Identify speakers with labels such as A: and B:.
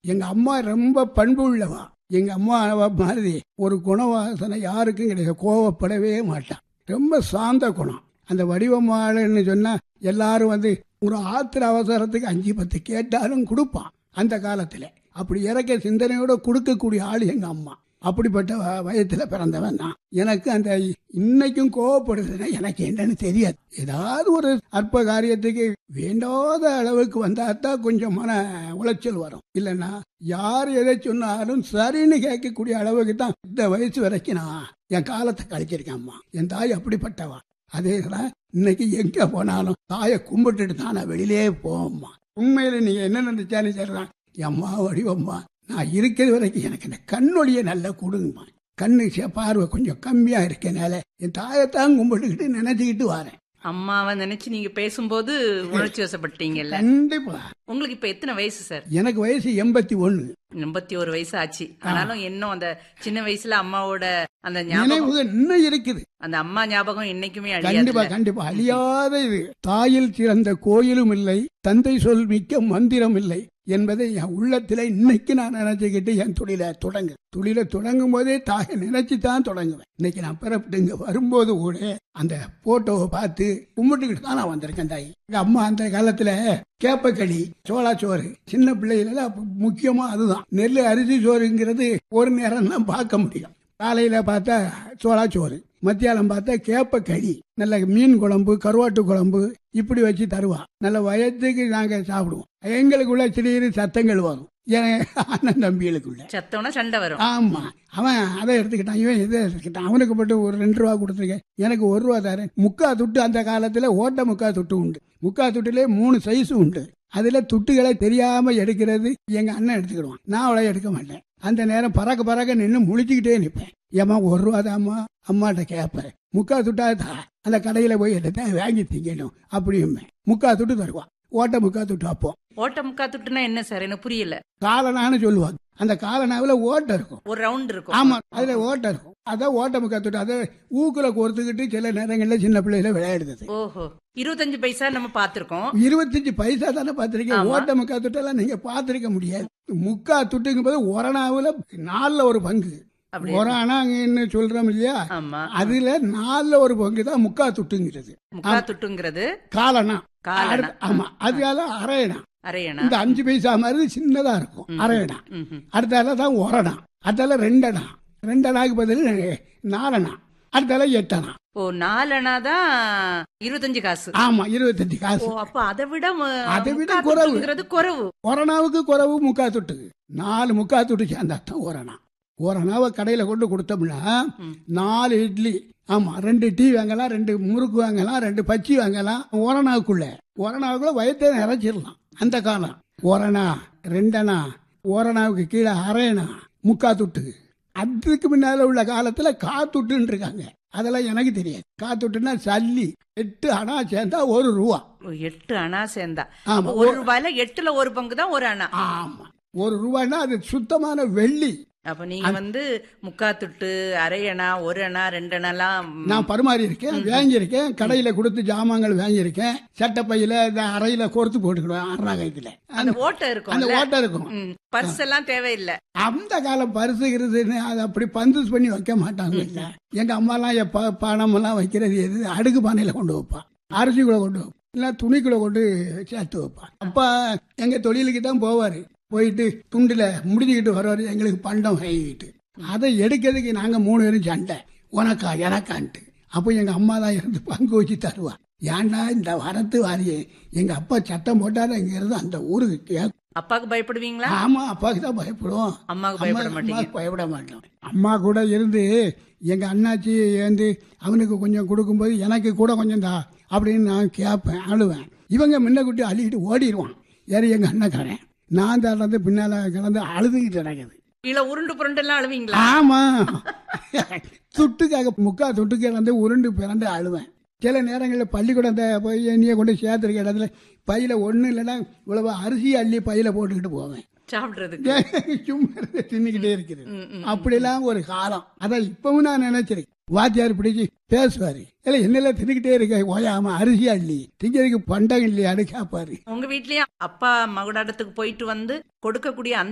A: எங்க அம்மா ரொம்ப பண்பு உள்ளவா எங்க அம்மா மாதிரி ஒரு குணவாசனை யாருக்கும் கிடையாது கோவப்படவே மாட்டான் ரொம்ப சாந்த குணம் அந்த வடிவமாளன்னு சொன்னா எல்லாரும் வந்து ஒரு ஆத்திர அவசரத்துக்கு அஞ்சு பத்து கேட்டாலும் கொடுப்பான் அந்த காலத்துல அப்படி இறக்க சிந்தனையோட கொடுக்கக்கூடிய ஆள் எங்க அம்மா அப்படிப்பட்ட வ- வயத்துல பிறந்தவன் தான் எனக்கு அந்த இன்னைக்கும் கோவப்படுதுன்னா எனக்கு என்னன்னு தெரியாது ஏதாவது ஒரு அற்ப காரியத்துக்கு வேண்டாத அளவுக்கு வந்தா தான் கொஞ்சம் மன உளைச்சல் வரும் இல்லைன்னா யார் எதை சொன்னாலும் சரின்னு கேட்கக்கூடிய அளவுக்கு தான் இந்த வயசு வரைக்கும் நான் என் காலத்தை கழிச்சிருக்கேன் அம்மா என் தாய் அப்படிப்பட்டவா அதே தான் இன்னைக்கு எங்க போனாலும் தாயை கும்பிட்டுட்டு தான் நான் வெளியிலே போவோம்மா உண்மையில நீங்க என்ன நினைச்சாலும் சரிதான் என் அம்மா வடிவம்மா நான் இருக்கிற வரைக்கும் எனக்கு இந்த கண்ணொளியை நல்லா கொடுங்கம்மா கண்ணு சே- பார்வை கொஞ்சம் கம்மியா இருக்கனால என் தாயைத்தான் கும்பிட்டுக்கிட்டு நினைச்சுக்கிட்டு வரேன்
B: அம்மாவை நினைச்சு நீங்க பேசும்போது உணர்ச்சி வசப்பட்டீங்கல்ல
A: கண்டிப்பா
B: உங்களுக்கு இப்ப எத்தனை வயசு சார்
A: எனக்கு வயசு எண்பத்தி ஒண்ணு
B: எண்பத்தி ஒரு வயசு ஆச்சு ஆனாலும் இன்னும் அந்த சின்ன வயசுல அம்மாவோட அந்த ஞாபகம்
A: நினைவுகள் இன்னும் இருக்குது
B: அந்த அம்மா ஞாபகம் என்னைக்குமே
A: கண்டிப்பா
B: அழியாது
A: கண்டிப்பா அழியாத இது தாயில் சிறந்த கோயிலும் இல்லை தந்தை சொல் மிக்க மந்திரம் இல்லை என்பதை என் உள்ளத்துல இன்னைக்கு நான் நினைச்சுக்கிட்டு என் தொழிலை தொடங்கு தொழிலை தொடங்கும் போதே தாயை நினைச்சு தான் தொடங்குவேன் இன்னைக்கு நான் பிறப்பிட்டு இங்க வரும்போது கூட அந்த போட்டோவை பார்த்து கும்பிட்டுக்கிட்டு தான் நான் வந்திருக்கேன் தாய் எங்க அம்மா அந்த காலத்துல கேப்பக்களி சோளா சோறு சின்ன பிள்ளைகள முக்கியமா அதுதான் நெல் அரிசி சோறுங்கிறது ஒரு நேரம் தான் பார்க்க முடியும் காலையில பார்த்தா சோளா சோறு மத்தியானம் பார்த்தா கேப்ப களி நல்ல மீன் குழம்பு கருவாட்டு குழம்பு இப்படி வச்சு தருவா நல்ல வயதுக்கு நாங்க சாப்பிடுவோம் எங்களுக்குள்ள திடீர்னு சத்தங்கள் வரும் என் அண்ணன் தம்பிகளுக்குள்ள
B: சத்தம்னா சண்டை வரும்
A: ஆமா அவன் அதை எடுத்துக்கிட்டான் இவன் இதை எடுத்துக்கிட்டான் அவனுக்கு மட்டும் ஒரு ரெண்டு ரூபா கொடுத்துருக்கேன் எனக்கு ஒரு ரூபா தரேன் முக்கா துட்டு அந்த காலத்துல ஓட்ட முக்கா துட்டு உண்டு முக்கா துட்டுல மூணு சைஸ் உண்டு அதுல துட்டுகளை தெரியாம எடுக்கிறது எங்க அண்ணன் எடுத்துக்கிடுவான் நான் அவ்வளோ எடுக்க மாட்டேன் அந்த நேரம் பறக்க பறக்க நின்று முழிச்சுக்கிட்டே நிற்பேன் ஏமா ஒரு ரூபா தாம்மா அம்மாட்ட கேட்பேன் முக்கா துட்டா தா அந்த கடையில போய் எடுத்தா வாங்கி திங்கணும் அப்படியுமே முக்கா துட்டு தருவான் ஓட்ட முக்கா துட்டு அப்போ
B: ஓட்ட முக்கா துட்டுனா என்ன சார் எனக்கு புரியல
A: காலனான்னு சொல்லுவாங்க அந்த காலனாவில் ஓட்டம் இருக்கும்
B: ஒரு ரவுண்ட் இருக்கும்
A: ஆமா அதுல ஓட்டம் இருக்கும் அதான் ஓட்டம் கத்துட்டு அதை ஊக்குல கோர்த்துக்கிட்டு சில நேரங்கள்ல சின்ன பிள்ளைல விளையாடுது
B: ஓஹோ இருபத்தஞ்சு பைசா நம்ம பாத்திருக்கோம்
A: இருபத்தஞ்சு பைசா தானே பார்த்திருக்கேன்
B: ஆமா.
A: ஓட்ட முக்கா துட்டெல்லாம் நீங்க பார்த்திருக்க முடியாது முக்கா துட்டுங்கும் போது ஒரணாவுல நாலுல ஒரு பங்கு
B: அப்படி
A: ஒரணாங்கன்னு சொல்றோம் இல்லையா
B: ஆமா
A: அதுல நாலுல ஒரு பங்கு தான் முக்கா துட்டுங்கிறது
B: முக்கா துட்டுங்கிறது
A: காலனா
B: காலனா.
A: அடுத்து- ஆமா அதுக்கால அரையணா
B: அரையணா
A: இந்த அஞ்சு பைசா மாதிரி சின்னதா இருக்கும் அரையணா
B: ம்ஹும்.
A: அடுத்தால தான் ஒரணா அடுத்தால ரெண்டணா ரெண்டனாக்கு பதில் நாலணா அடுத்தால எட்டணா
B: ஓ நாலனா தான் இருபத்தஞ்சு காசு
A: ஆமா இருபத்தஞ்சு
B: ஓ
A: காசு
B: அப்ப அதை விட ம-
A: அதை விட
B: முக்கா
A: குறைவு.
B: துட்டுங்கிறது குறைவு
A: ஒரணாவுக்கு குறைவு முக்கா துட்டு நாலு முக்கா துட்டு சேர்ந்தாத்தான் ஒரணா ஒரணாவை கடையில கொண்டு கொடுத்தோம்னா
B: ம்.
A: நாலு இட்லி ஆமா ரெண்டு டீ வாங்கலாம் ரெண்டு முறுக்கு வாங்கலாம் ரெண்டு பச்சி வாங்கலாம் ஒரணாவுக்குள்ள ஒரணாவுக்குள்ள வயத்தை நிறைச்சிடலாம் அந்த காலம் ஒரணா ரெண்டனா ஒரணாவுக்கு கீழே அரையணா முக்கா துட்டு அதுக்கு முன்னால உள்ள காலத்துல காத்துட்டுன்னு இருக்காங்க அதெல்லாம் எனக்கு தெரியாது காத்துட்டுன்னா சல்லி எட்டு அணா சேர்ந்தா ஒரு ரூபா
B: ஓ, எட்டு அணா சேர்ந்தா
A: ஆமா
B: ஒரு ரூபாயில எட்டுல ஒரு பங்கு தான் ஒரு அணா
A: ஆமா ஒரு ரூபாய்னா அது சுத்தமான வெள்ளி
B: அப்ப நீங்க வந்து முக்கா துட்டு அரை அணா ஒரு அணா ரெண்டு அணாலாம்
A: நான் பரிமாறி இருக்கேன் வாங்கியிருக்கேன் கடையில கொடுத்து ஜாமான்கள் வாங்கியிருக்கேன் சட்டப்பையில இந்த அறையில கோர்த்து போட்டுக்கிடுவேன் அரணாகயத்துல
B: அந்த ஓட்டை இருக்கும்
A: அந்த ஓட்டம் இருக்கும்
B: பர்ஸ் எல்லாம் தேவையில்லை
A: அந்த காலம் பரிசு கிருசுன்னு அதை அப்படி பந்து பண்ணி வைக்க மாட்டாங்க இல்ல எங்க அம்மாலாம் எப்ப பணம் எல்லாம் வைக்கிறது எது அடுக்கு பானையில கொண்டு வைப்பா அரிசிக்குள்ள கொண்டு வைப்பா இல்ல துணிக்குள்ள கொண்டு சேர்த்து வைப்பா அப்பா எங்க தொழிலுக்கு தான் போவாரு போயிட்டு துண்டுல முடிஞ்சுக்கிட்டு வருவாரு எங்களுக்கு பண்டம் வாங்கிக்கிட்டு அதை எடுக்கிறதுக்கு நாங்க மூணு பேரும் சண்டை உனக்கா எனக்கான்ட்டு அப்போ எங்க அம்மா தான் இருந்து பங்கு வச்சு தருவா ஏன்டா இந்த வரத்து வாரியே எங்க அப்பா சட்டம் போட்டாரு இங்க இருந்து அந்த ஊருக்கு கே-
B: அப்பாவுக்கு பயப்படுவீங்களா
A: ஆமா அப்பாவுக்கு தான் பயப்படுவோம்
B: அம்மாவுக்கு
A: அம்மா
B: பயப்பட மாட்டீங்க
A: அம்மாவுக்கு பயப்பட மாட்டோம் அம்மா கூட இருந்து எங்க அண்ணாச்சி வந்து அவனுக்கு கொஞ்சம் கொடுக்கும்போது எனக்கு கூட கொஞ்சம் தா அப்படின்னு நான் கேட்பேன் அழுவேன் இவங்க முன்ன குட்டி அள்ளிக்கிட்டு ஓடிடுவான் யாரு எங்க அண்ணக்காரன் நான் தான் பின்னால கிடந்து அழுதுகிட்டு நடக்குது
B: கீழே உருண்டு புரண்டு எல்லாம் அழுவீங்களா
A: ஆமா துட்டுக்காக முக்கா துட்டுக்கு வந்து உருண்டு பிறண்டு அழுவேன் சில நேரங்களில் பள்ளிக்கூடம் இந்த போய் என்னைய கொண்டு சேர்த்துருக்க இடத்துல பையில ஒன்றும் இல்லைன்னா இவ்வளவு அரிசி அள்ளி பையில போட்டுக்கிட்டு போவேன்
B: சாப்பிடுறதுக்கு
A: சும்மா இருந்து தின்னுக்கிட்டே இருக்குது
B: ம், ம்.
A: அப்படிலாம் ஒரு காலம் அதான் இப்பவும் நான் நினைச்சிருக்கேன் வாத்தியார் பிடிச்சி பேசுவாரு இல்ல என்னெல்லாம் தின்னுக்கிட்டே இருக்க ஓயாம அரிசி அள்ளி திங்கிறதுக்கு பண்டம் இல்லையான்னு கேட்பாரு
B: உங்க வீட்லயும் அப்பா மகுடாட்டத்துக்கு போயிட்டு வந்து கொடுக்கக்கூடிய அந்த